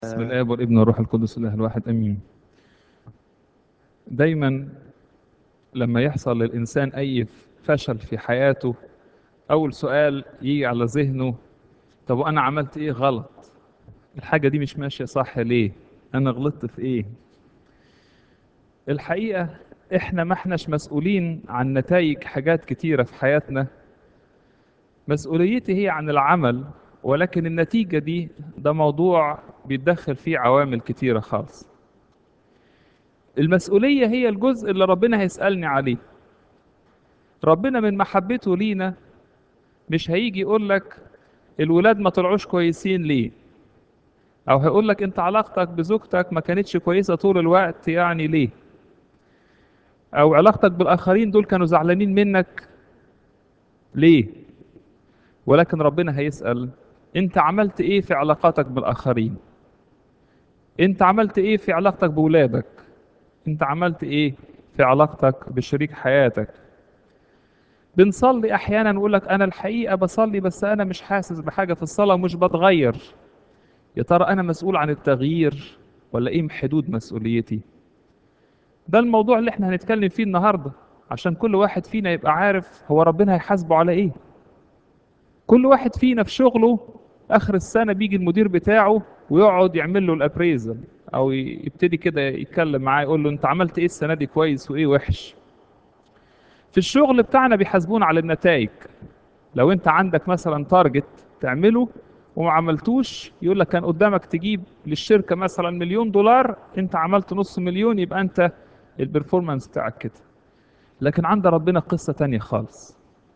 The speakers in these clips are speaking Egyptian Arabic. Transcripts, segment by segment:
بسم الآب والابن والروح القدس الله الواحد أمين دايما لما يحصل للإنسان أي فشل في حياته أول سؤال يجي على ذهنه طب وأنا عملت إيه غلط الحاجة دي مش ماشية صح ليه أنا غلطت في إيه الحقيقة إحنا ما إحناش مسؤولين عن نتائج حاجات كتيرة في حياتنا مسؤوليتي هي عن العمل ولكن النتيجة دي ده موضوع بيتدخل فيه عوامل كتيرة خالص المسؤولية هي الجزء اللي ربنا هيسألني عليه ربنا من محبته لينا مش هيجي يقول لك الولاد ما طلعوش كويسين ليه او هيقول لك انت علاقتك بزوجتك ما كانتش كويسة طول الوقت يعني ليه او علاقتك بالاخرين دول كانوا زعلانين منك ليه ولكن ربنا هيسأل انت عملت ايه في علاقاتك بالاخرين انت عملت ايه في علاقتك بولادك انت عملت ايه في علاقتك بشريك حياتك بنصلي احيانا نقول لك انا الحقيقه بصلي بس انا مش حاسس بحاجه في الصلاه ومش بتغير يا ترى انا مسؤول عن التغيير ولا ايه حدود مسؤوليتي ده الموضوع اللي احنا هنتكلم فيه النهارده عشان كل واحد فينا يبقى عارف هو ربنا هيحاسبه على ايه كل واحد فينا في شغله اخر السنه بيجي المدير بتاعه ويقعد يعمل له الابريزل او يبتدي كده يتكلم معاه يقول له انت عملت ايه السنه دي كويس وايه وحش في الشغل بتاعنا بيحاسبونا على النتائج لو انت عندك مثلا تارجت تعمله وما عملتوش يقول لك كان قدامك تجيب للشركه مثلا مليون دولار انت عملت نص مليون يبقى انت البرفورمانس بتاعك كده لكن عند ربنا قصه تانية خالص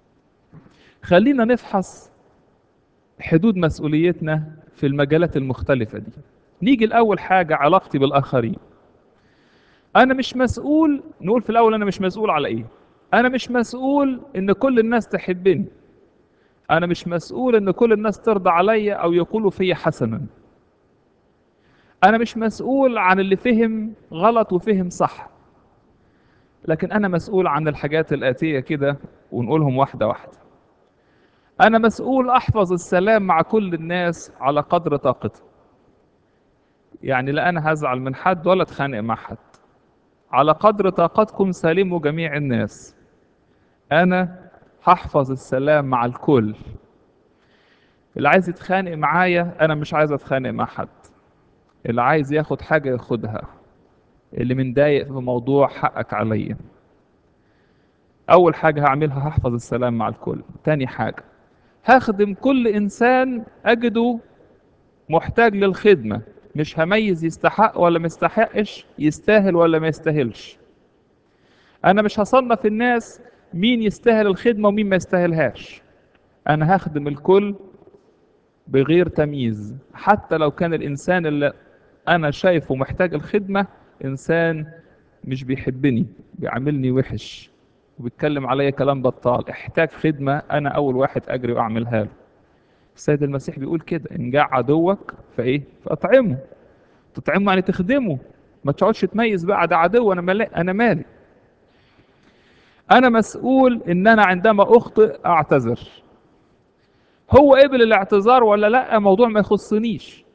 خلينا نفحص حدود مسؤوليتنا في المجالات المختلفة دي نيجي الأول حاجة علاقتي بالآخرين أنا مش مسؤول نقول في الأول أنا مش مسؤول على إيه أنا مش مسؤول إن كل الناس تحبني أنا مش مسؤول إن كل الناس ترضى عليا أو يقولوا فيا حسنا أنا مش مسؤول عن اللي فهم غلط وفهم صح لكن أنا مسؤول عن الحاجات الآتية كده ونقولهم واحدة واحدة أنا مسؤول أحفظ السلام مع كل الناس على قدر طاقتي يعني لا أنا هزعل من حد ولا أتخانق مع حد على قدر طاقتكم سالموا جميع الناس أنا هحفظ السلام مع الكل اللي عايز يتخانق معايا أنا مش عايز أتخانق مع حد اللي عايز ياخد حاجة ياخدها اللي متضايق في موضوع حقك عليا أول حاجة هعملها هحفظ السلام مع الكل تاني حاجة هخدم كل إنسان أجده محتاج للخدمة مش هميز يستحق ولا ما يستحقش يستاهل ولا ما يستاهلش أنا مش هصنف الناس مين يستاهل الخدمة ومين ما يستاهلهاش أنا هخدم الكل بغير تمييز حتى لو كان الإنسان اللي أنا شايفه محتاج الخدمة إنسان مش بيحبني بيعاملني وحش وبيتكلم عليا كلام بطال احتاج خدمة أنا أول واحد أجري وأعملها له السيد المسيح بيقول كده إن جاء عدوك فإيه فأطعمه تطعمه يعني تخدمه ما تقعدش تميز بقى ده عدو أنا مالي أنا مالي أنا مسؤول إن أنا عندما أخطئ أعتذر هو قبل الاعتذار ولا لا موضوع ما يخصنيش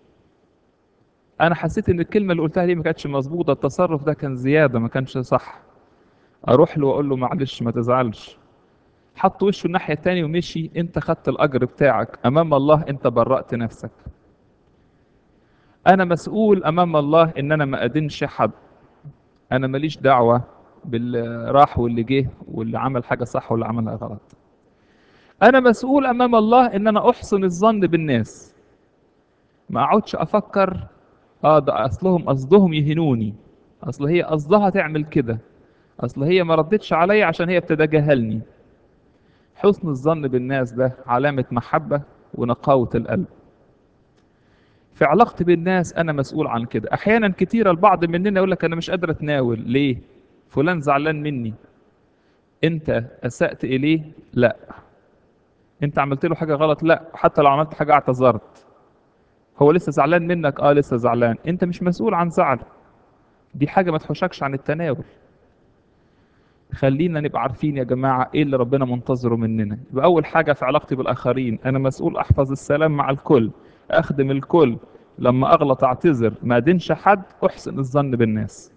أنا حسيت إن الكلمة اللي قلتها دي ما كانتش مظبوطة التصرف ده كان زيادة ما كانش صح اروح له واقول له معلش ما تزعلش حط وشه الناحيه التانية ومشي انت خدت الاجر بتاعك امام الله انت برأت نفسك انا مسؤول امام الله ان انا ما ادينش حد انا ماليش دعوه باللي راح واللي جه واللي عمل حاجه صح واللي عملها غلط انا مسؤول امام الله ان انا احسن الظن بالناس ما اقعدش افكر اه ده اصلهم قصدهم يهنوني اصل هي قصدها تعمل كده اصل هي ما ردتش عليا عشان هي بتتجاهلني حسن الظن بالناس ده علامة محبة ونقاوة القلب في علاقتي بالناس انا مسؤول عن كده احيانا كتيرة البعض مننا يقول لك انا مش قادر اتناول ليه فلان زعلان مني انت اسأت اليه لا انت عملت له حاجة غلط لا حتى لو عملت حاجة اعتذرت هو لسه زعلان منك اه لسه زعلان انت مش مسؤول عن زعله دي حاجة ما تحوشكش عن التناول خلينا نبقى عارفين يا جماعة ايه اللي ربنا منتظره مننا يبقى اول حاجة في علاقتي بالاخرين انا مسؤول احفظ السلام مع الكل اخدم الكل لما اغلط اعتذر ما ادينش حد احسن الظن بالناس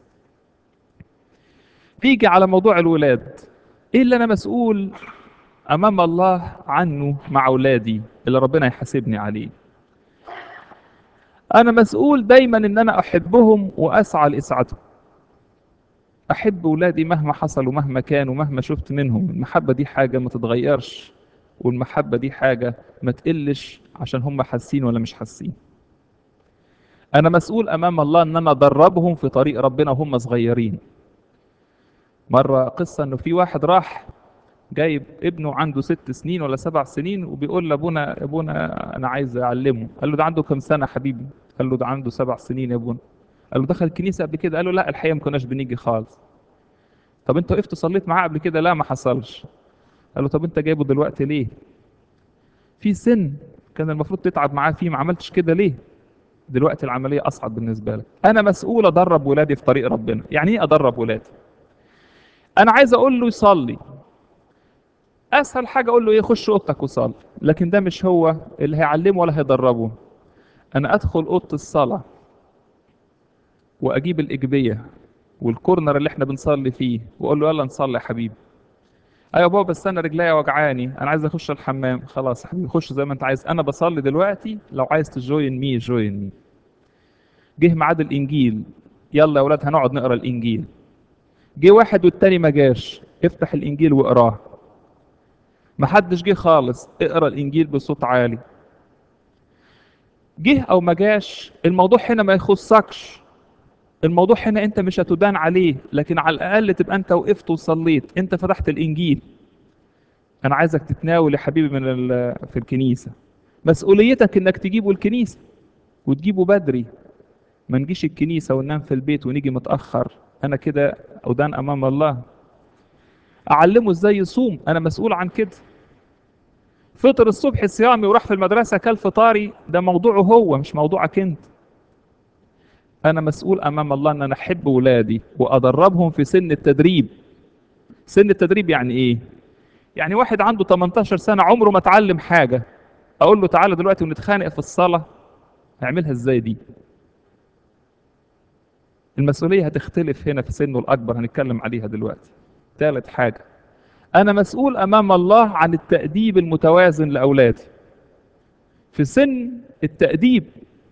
تيجي على موضوع الولاد ايه اللي انا مسؤول امام الله عنه مع اولادي اللي ربنا يحاسبني عليه انا مسؤول دايما ان انا احبهم واسعى لاسعادهم احب اولادي مهما حصل ومهما كان ومهما شفت منهم المحبه دي حاجه ما تتغيرش والمحبه دي حاجه ما تقلش عشان هم حاسين ولا مش حاسين انا مسؤول امام الله ان انا ادربهم في طريق ربنا وهم صغيرين مره قصه انه في واحد راح جايب ابنه عنده ست سنين ولا سبع سنين وبيقول لابونا ابونا انا عايز اعلمه قال له ده عنده كام سنه حبيبي قال له ده عنده سبع سنين يا ابونا قال له دخل الكنيسه قبل كده قال له لا الحقيقه ما كناش بنيجي خالص طب انت وقفت صليت معاه قبل كده لا ما حصلش قال له طب انت جايبه دلوقتي ليه في سن كان المفروض تتعب معاه فيه ما عملتش كده ليه دلوقتي العمليه اصعب بالنسبه لك انا مسؤول ادرب ولادي في طريق ربنا يعني ايه ادرب ولادي انا عايز اقول له يصلي اسهل حاجه اقول له ايه خش اوضتك وصلي لكن ده مش هو اللي هيعلمه ولا هيدربه انا ادخل اوضه الصلاه واجيب الاجبيه والكورنر اللي احنا بنصلي فيه واقول له يلا نصلي يا حبيبي ايوه بابا بس انا رجليا وجعاني انا عايز اخش الحمام خلاص يا حبيبي خش زي ما انت عايز انا بصلي دلوقتي لو عايز تجوين مي جوين مي جه ميعاد الانجيل يلا يا ولاد هنقعد نقرا الانجيل جه واحد والتاني ما جاش افتح الانجيل واقراه ما حدش جه خالص اقرا الانجيل بصوت عالي جه او ما جاش الموضوع هنا ما يخصكش الموضوع هنا انت مش هتدان عليه لكن على الاقل تبقى انت وقفت وصليت انت فتحت الانجيل انا عايزك تتناول يا حبيبي من ال- في الكنيسه مسؤوليتك انك تجيبه الكنيسه وتجيبه بدري ما نجيش الكنيسه وننام في البيت ونيجي متاخر انا كده ادان امام الله اعلمه ازاي يصوم انا مسؤول عن كده فطر الصبح صيامي وراح في المدرسه كل فطاري ده موضوعه هو مش موضوعك انت انا مسؤول امام الله ان انا احب ولادي وادربهم في سن التدريب سن التدريب يعني ايه يعني واحد عنده 18 سنه عمره ما اتعلم حاجه اقول له تعالى دلوقتي ونتخانق في الصلاه هيعملها ازاي دي المسؤوليه هتختلف هنا في سنه الاكبر هنتكلم عليها دلوقتي ثالث حاجه انا مسؤول امام الله عن التاديب المتوازن لاولادي في سن التاديب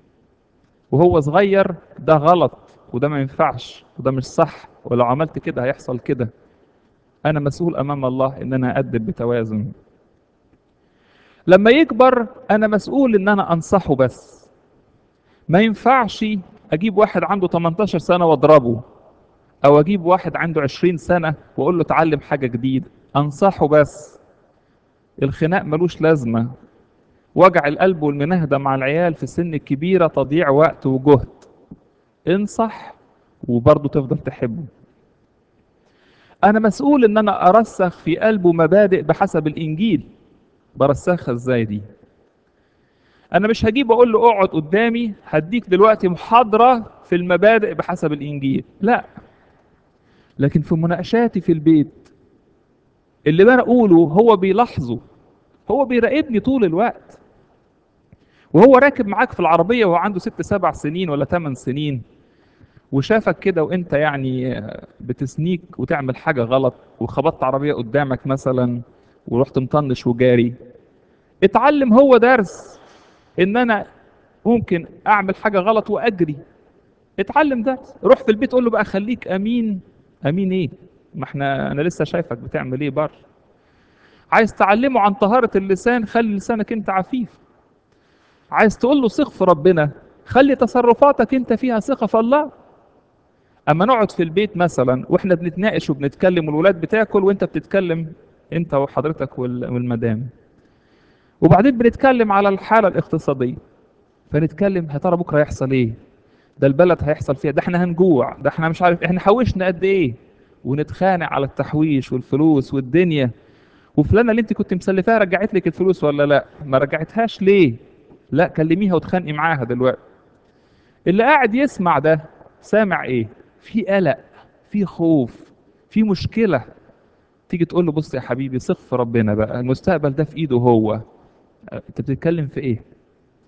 وهو صغير ده غلط وده ما ينفعش وده مش صح ولو عملت كده هيحصل كده انا مسؤول امام الله ان انا ادب بتوازن لما يكبر انا مسؤول ان انا انصحه بس ما ينفعش اجيب واحد عنده 18 سنه واضربه او اجيب واحد عنده 20 سنه واقول له اتعلم حاجه جديده انصحه بس الخناق ملوش لازمه وجع القلب والمناهده مع العيال في السن الكبيره تضييع وقت وجهد انصح وبرضه تفضل تحبه انا مسؤول ان انا ارسخ في قلبه مبادئ بحسب الانجيل برسخها ازاي دي انا مش هجيب اقول له اقعد قدامي هديك دلوقتي محاضره في المبادئ بحسب الانجيل لا لكن في مناقشاتي في البيت اللي انا اقوله هو بيلاحظه هو بيراقبني طول الوقت وهو راكب معاك في العربيه وهو عنده ست سبع سنين ولا ثمان سنين وشافك كده وانت يعني بتسنيك وتعمل حاجه غلط وخبطت عربيه قدامك مثلا ورحت مطنش وجاري اتعلم هو درس ان انا ممكن اعمل حاجه غلط واجري اتعلم درس روح في البيت قول له بقى خليك امين امين ايه ما احنا انا لسه شايفك بتعمل ايه بره عايز تعلمه عن طهاره اللسان خلي لسانك انت عفيف عايز تقول له ثق في ربنا خلي تصرفاتك انت فيها ثقه في الله اما نقعد في البيت مثلا واحنا بنتناقش وبنتكلم والولاد بتاكل وانت بتتكلم انت وحضرتك وال- والمدام وبعدين بنتكلم على الحاله الاقتصاديه فنتكلم يا ترى بكره هيحصل ايه ده البلد هيحصل فيها ده احنا هنجوع ده احنا مش عارف احنا حوشنا قد ايه ونتخانق على التحويش والفلوس والدنيا وفلانه اللي انت كنت مسلفاها رجعت لك الفلوس ولا لا ما رجعتهاش ليه لا كلميها وتخانقي معاها دلوقتي اللي قاعد يسمع ده سامع ايه في قلق في خوف في مشكله تيجي تقول له بص يا حبيبي ثق في ربنا بقى المستقبل ده في ايده هو انت بتتكلم في ايه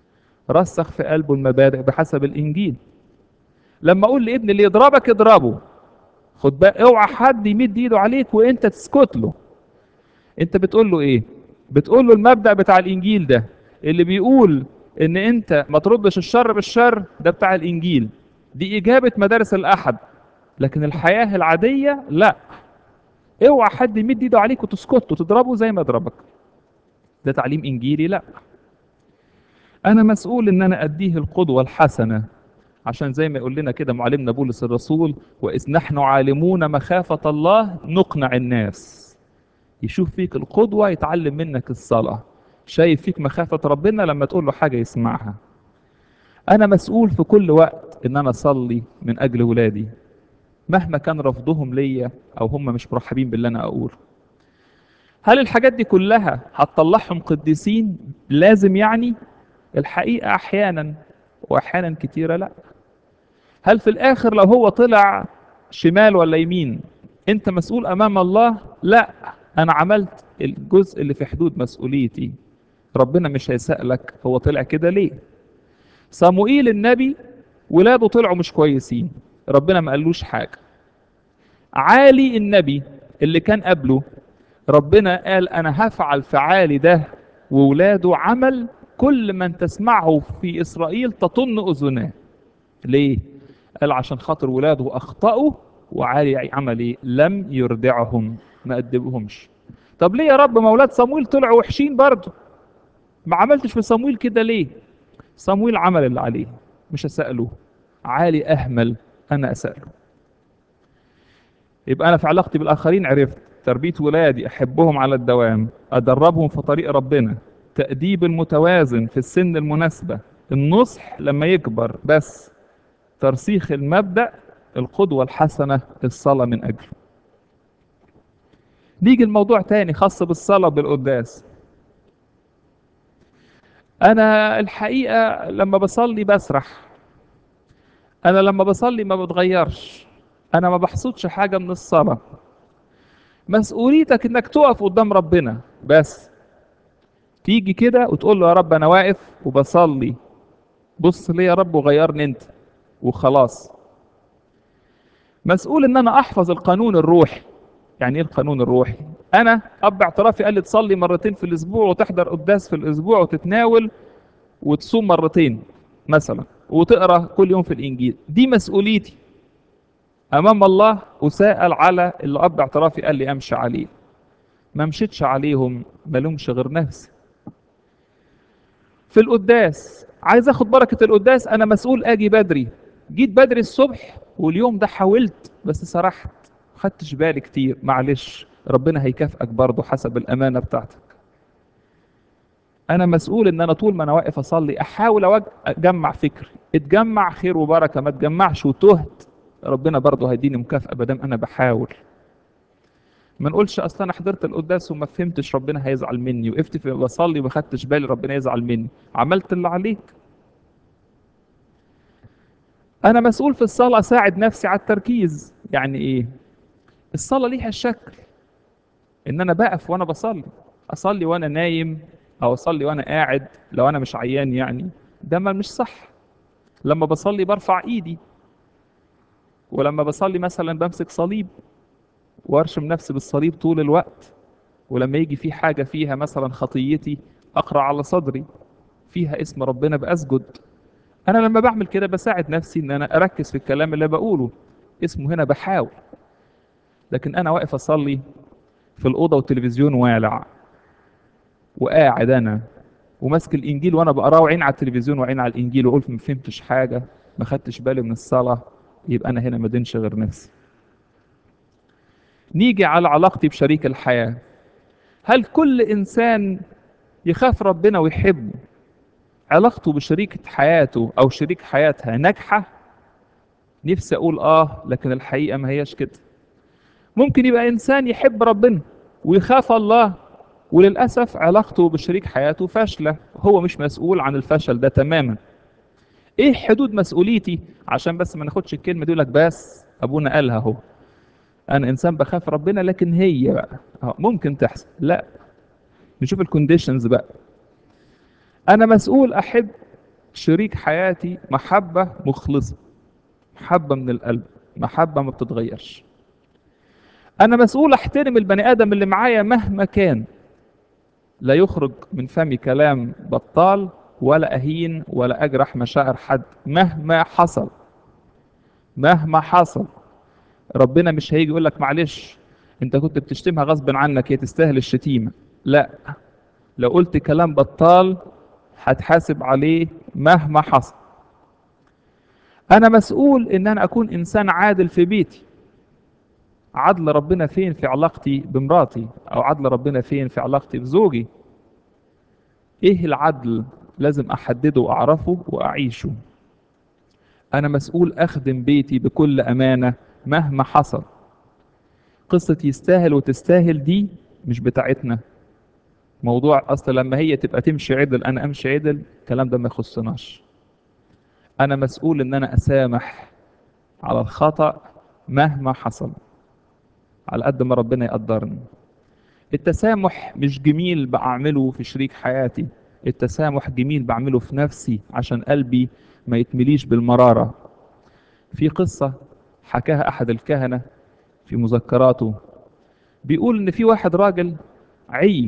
رسخ في قلبه المبادئ بحسب الانجيل لما اقول لابني اللي يضربك اضربه خد بقى اوعى حد يمد ايده عليك وانت تسكت له انت بتقول له ايه بتقول له المبدأ بتاع الانجيل ده اللي بيقول ان انت ما تردش الشر بالشر ده بتاع الانجيل دي اجابة مدارس الاحد لكن الحياة العادية لا اوعى حد يمد ايده عليك وتسكت وتضربه زي ما يضربك ده تعليم انجيلي لا انا مسؤول ان انا اديه القدوة الحسنة عشان زي ما يقول لنا كده معلمنا بولس الرسول واذ نحن عالمون مخافة الله نقنع الناس يشوف فيك القدوة يتعلم منك الصلاة شايف فيك مخافة ربنا لما تقول له حاجة يسمعها أنا مسؤول في كل وقت إن أنا أصلي من أجل ولادي مهما كان رفضهم ليا أو هم مش مرحبين باللي أنا أقوله هل الحاجات دي كلها هتطلعهم قديسين لازم يعني الحقيقة أحيانا وأحيانا كتيرة لا هل في الآخر لو هو طلع شمال ولا يمين أنت مسؤول أمام الله لا أنا عملت الجزء اللي في حدود مسؤوليتي ربنا مش هيسألك هو طلع كده ليه صموئيل النبي ولاده طلعوا مش كويسين ربنا ما قالوش حاجة عالي النبي اللي كان قبله ربنا قال أنا هفعل في عالي ده وولاده عمل كل من تسمعه في إسرائيل تطن أذناه ليه؟ قال عشان خاطر ولاده أخطأوا وعالي عمل إيه؟ لم يردعهم ما أدبهمش طب ليه يا رب ما اولاد صمويل طلعوا وحشين برضه ما عملتش في صمويل كده ليه صمويل عمل اللي عليه مش اساله عالي اهمل انا اساله يبقى انا في علاقتي بالاخرين عرفت تربيه ولادي احبهم على الدوام ادربهم في طريق ربنا تاديب المتوازن في السن المناسبه النصح لما يكبر بس ترسيخ المبدا القدوه الحسنه الصلاه من اجله نيجي الموضوع تاني خاص بالصلاة بالقداس أنا الحقيقة لما بصلي بسرح أنا لما بصلي ما بتغيرش أنا ما بحصدش حاجة من الصلاة مسؤوليتك إنك تقف قدام ربنا بس تيجي كده وتقول له يا رب أنا واقف وبصلي بص لي يا رب وغيرني أنت وخلاص مسؤول إن أنا أحفظ القانون الروحي يعني ايه القانون الروحي انا اب اعترافي قال لي تصلي مرتين في الاسبوع وتحضر قداس في الاسبوع وتتناول وتصوم مرتين مثلا وتقرا كل يوم في الانجيل دي مسؤوليتي امام الله وسائل على اللي اب اعترافي قال لي امشي عليه ما مشيتش عليهم ملومش غير نفسي في القداس عايز اخد بركه القداس انا مسؤول اجي بدري جيت بدري الصبح واليوم ده حاولت بس سرحت خدتش بالي كتير معلش ربنا هيكافئك برضه حسب الامانه بتاعتك انا مسؤول ان انا طول ما انا واقف اصلي احاول أوج... اجمع فكري اتجمع خير وبركه ما تجمعش وتهت ربنا برضه هيديني مكافاه ما دام انا بحاول ما نقولش اصل انا حضرت القداس وما فهمتش ربنا هيزعل مني وقفت في بصلي وما خدتش بالي ربنا يزعل مني عملت اللي عليك انا مسؤول في الصلاه اساعد نفسي على التركيز يعني ايه الصلاه ليها شكل ان انا بقف وانا بصلي اصلي وانا نايم او اصلي وانا قاعد لو انا مش عيان يعني ده ما مش صح لما بصلي برفع ايدي ولما بصلي مثلا بمسك صليب وارشم نفسي بالصليب طول الوقت ولما يجي في حاجة فيها مثلا خطيتي أقرأ على صدري فيها اسم ربنا بأسجد أنا لما بعمل كده بساعد نفسي إن أنا أركز في الكلام اللي بقوله اسمه هنا بحاول لكن أنا واقف أصلي في الأوضة والتلفزيون والع وقاعد أنا وماسك الإنجيل وأنا بقراه وعين على التلفزيون وعين على الإنجيل وقلت ما فهمتش حاجة ما خدتش بالي من الصلاة يبقى أنا هنا ما دينش غير نفسي نيجي على علاقتي بشريك الحياة هل كل إنسان يخاف ربنا ويحبه علاقته بشريكة حياته أو شريك حياتها ناجحة نفسي أقول آه لكن الحقيقة ما هياش كده ممكن يبقى إنسان يحب ربنا ويخاف الله وللأسف علاقته بشريك حياته فاشلة هو مش مسؤول عن الفشل ده تماما ايه حدود مسؤوليتي عشان بس ما ناخدش الكلمة دي لك بس ابونا قالها هو انا انسان بخاف ربنا لكن هي بقى اه ممكن تحصل لا نشوف الكونديشنز بقى انا مسؤول احب شريك حياتي محبة مخلصة محبة من القلب محبة ما بتتغيرش أنا مسؤول أحترم البني آدم اللي معايا مهما كان لا يخرج من فمي كلام بطال ولا أهين ولا أجرح مشاعر حد مهما حصل مهما حصل ربنا مش هيجي يقول لك معلش انت كنت بتشتمها غصب عنك هي تستاهل الشتيمة لا لو قلت كلام بطال هتحاسب عليه مهما حصل انا مسؤول ان انا اكون انسان عادل في بيتي عدل ربنا فين في علاقتي بمراتي او عدل ربنا فين في علاقتي بزوجي ايه العدل لازم احدده واعرفه واعيشه انا مسؤول اخدم بيتي بكل امانه مهما حصل قصه يستاهل وتستاهل دي مش بتاعتنا موضوع اصل لما هي تبقى تمشي عدل انا امشي عدل الكلام ده ما يخصناش انا مسؤول ان انا اسامح على الخطا مهما حصل على قد ما ربنا يقدرني التسامح مش جميل بعمله في شريك حياتي التسامح جميل بعمله في نفسي عشان قلبي ما يتمليش بالمرارة في قصة حكاها أحد الكهنة في مذكراته بيقول إن في واحد راجل عي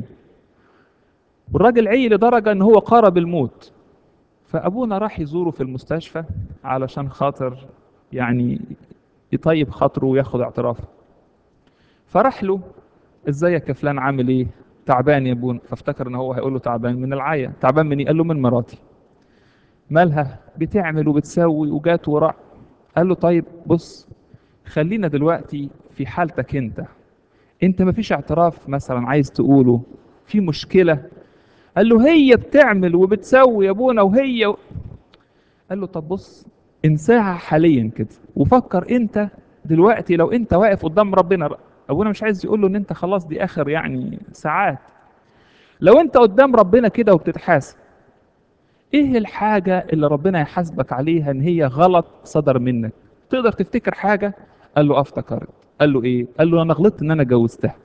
والراجل عي لدرجة إن هو قارب الموت فأبونا راح يزوره في المستشفى علشان خاطر يعني يطيب خاطره وياخد اعترافه فراح له ازيك يا فلان عامل ايه تعبان يا ابونا فافتكر ان هو هيقول له تعبان من العيا تعبان من ايه قال له من مراتي مالها بتعمل وبتسوي وجات وراء قال له طيب بص خلينا دلوقتي في حالتك انت انت مفيش اعتراف مثلا عايز تقوله في مشكلة قال له هي بتعمل وبتسوي يا ابونا وهي و... قال له طب بص انساها حاليا كده وفكر انت دلوقتي لو انت واقف قدام ربنا ابونا مش عايز يقول له ان انت خلاص دي اخر يعني ساعات لو انت قدام ربنا كده وبتتحاسب ايه الحاجة اللي ربنا يحاسبك عليها ان هي غلط صدر منك تقدر تفتكر حاجة قال له افتكرت قال له ايه قال له انا غلطت ان انا جوزتها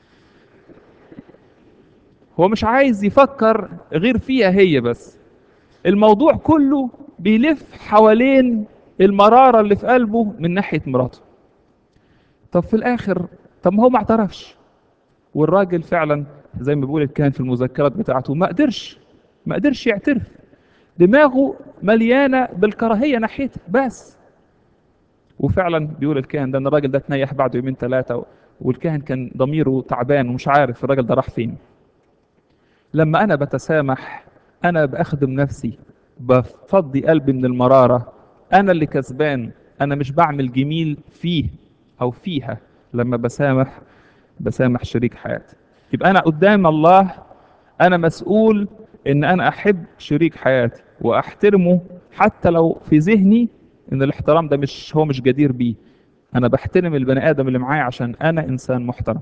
هو مش عايز يفكر غير فيها هي بس الموضوع كله بيلف حوالين المرارة اللي في قلبه من ناحية مراته طب في الاخر طب ما هو ما اعترفش والراجل فعلا زي ما بيقول كان في المذكرات بتاعته ما قدرش ما قدرش يعترف دماغه مليانه بالكراهيه ناحيته بس وفعلا بيقول الكاهن ده ان الراجل ده اتنيح بعد يومين ثلاثه والكاهن كان ضميره تعبان ومش عارف الراجل ده راح فين لما انا بتسامح انا باخدم نفسي بفضي قلبي من المراره انا اللي كسبان انا مش بعمل جميل فيه او فيها لما بسامح بسامح شريك حياتي يبقى انا قدام الله انا مسؤول ان انا احب شريك حياتي واحترمه حتى لو في ذهني ان الاحترام ده مش هو مش جدير بيه انا بحترم البني ادم اللي معايا عشان انا انسان محترم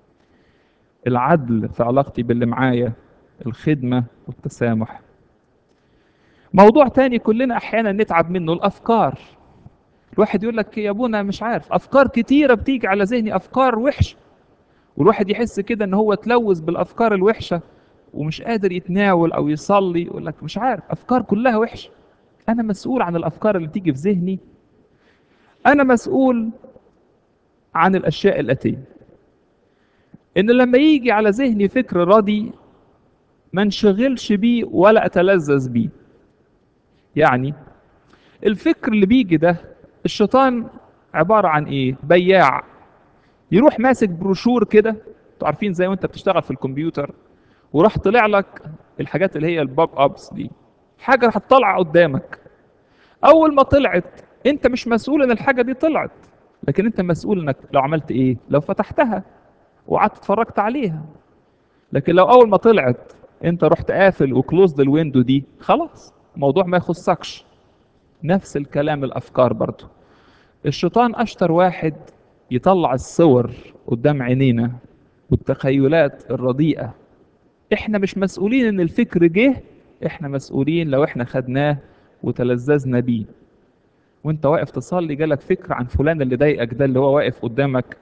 العدل في علاقتي باللي معايا الخدمة والتسامح موضوع تاني كلنا احيانا نتعب منه الافكار الواحد يقول لك يا ابونا مش عارف افكار كتيره بتيجي على ذهني افكار وحشه والواحد يحس كده ان هو اتلوث بالافكار الوحشه ومش قادر يتناول او يصلي يقول لك مش عارف افكار كلها وحشه انا مسؤول عن الافكار اللي تيجي في ذهني انا مسؤول عن الاشياء الاتيه ان لما يجي على ذهني فكر راضي ما انشغلش بيه ولا اتلذذ بيه يعني الفكر اللي بيجي ده الشيطان عبارة عن ايه بياع يروح ماسك بروشور كده انتوا عارفين زي وانت بتشتغل في الكمبيوتر وراح طلع لك الحاجات اللي هي البوب ابس دي حاجة راح تطلع قدامك اول ما طلعت انت مش مسؤول ان الحاجة دي طلعت لكن انت مسؤول انك لو عملت ايه لو فتحتها وقعدت اتفرجت عليها لكن لو اول ما طلعت انت رحت قافل وكلوزد الويندو دي خلاص الموضوع ما يخصكش نفس الكلام الافكار برضو الشيطان اشطر واحد يطلع الصور قدام عينينا والتخيلات الرديئة احنا مش مسؤولين ان الفكر جه احنا مسؤولين لو احنا خدناه وتلذذنا بيه وانت واقف تصلي جالك فكر عن فلان اللي ضايقك ده اللي هو واقف قدامك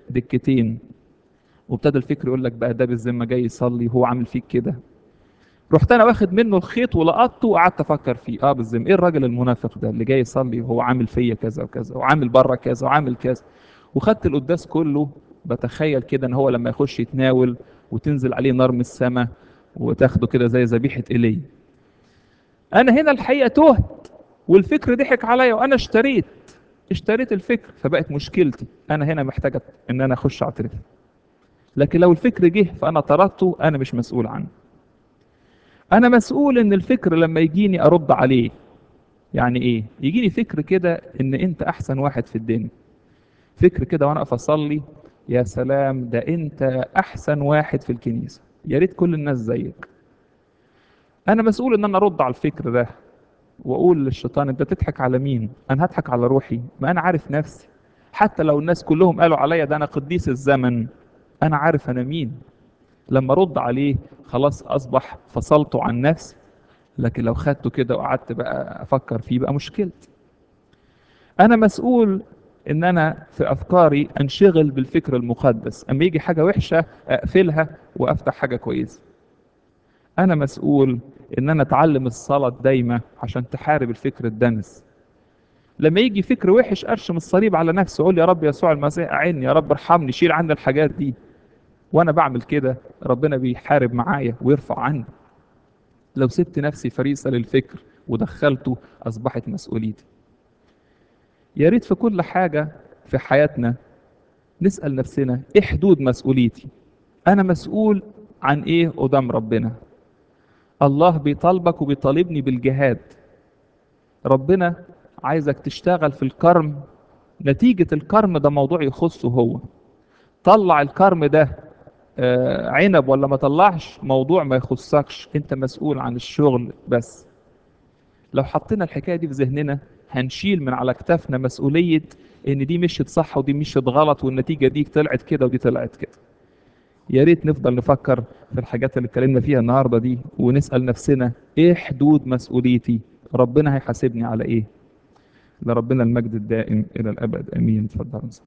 بدكتين وابتدى الفكر يقول لك بقى ده بالذمه جاي يصلي وهو عامل فيك كده رحت انا واخد منه الخيط ولقطته وقعدت افكر فيه اه بالذم ايه الراجل المنافق ده اللي جاي يصلي وهو عامل فيا كذا وكذا وعامل بره كذا وعامل كذا وخدت القداس كله بتخيل كده ان هو لما يخش يتناول وتنزل عليه نار من السماء وتاخده كده زي ذبيحه ايليا انا هنا الحقيقه تهت والفكر ضحك عليا وانا اشتريت اشتريت الفكر فبقت مشكلتي انا هنا محتاجه ان انا اخش اعترف لكن لو الفكر جه فانا طردته انا مش مسؤول عنه انا مسؤول ان الفكر لما يجيني ارد عليه يعني ايه يجيني فكر كده ان انت احسن واحد في الدنيا فكر كده وانا اقف اصلي يا سلام ده انت احسن واحد في الكنيسه يا ريت كل الناس زيك انا مسؤول ان انا ارد على الفكر ده واقول للشيطان انت تضحك على مين انا هضحك على روحي ما انا عارف نفسي حتى لو الناس كلهم قالوا عليا ده انا قديس الزمن انا عارف انا مين لما ارد عليه خلاص اصبح فصلته عن نفسي لكن لو خدته كده وقعدت بقى افكر فيه بقى مشكلتي انا مسؤول ان انا في افكاري انشغل بالفكر المقدس اما يجي حاجه وحشه اقفلها وافتح حاجه كويسه انا مسؤول ان انا اتعلم الصلاه دايما عشان تحارب الفكر الدنس لما يجي فكر وحش ارشم الصليب على نفسي اقول يا رب يسوع المسيح اعني يا رب ارحمني شيل عني الحاجات دي وانا بعمل كده ربنا بيحارب معايا ويرفع عني لو سبت نفسي فريسه للفكر ودخلته اصبحت مسؤوليتي يا ريت في كل حاجه في حياتنا نسال نفسنا ايه حدود مسؤوليتي انا مسؤول عن ايه قدام ربنا الله بيطالبك وبيطالبني بالجهاد ربنا عايزك تشتغل في الكرم نتيجة الكرم ده موضوع يخصه هو طلع الكرم ده آه، عنب ولا ما طلعش موضوع ما يخصكش انت مسؤول عن الشغل بس لو حطينا الحكاية دي في ذهننا هنشيل من على كتافنا مسؤولية ان دي مشيت صح ودي مشيت غلط والنتيجة دي طلعت كده ودي طلعت كده يا ريت نفضل نفكر في الحاجات اللي اتكلمنا فيها النهارده دي ونسأل نفسنا ايه حدود مسؤوليتي ربنا هيحاسبني على ايه لربنا المجد الدائم الى الابد امين اتفضل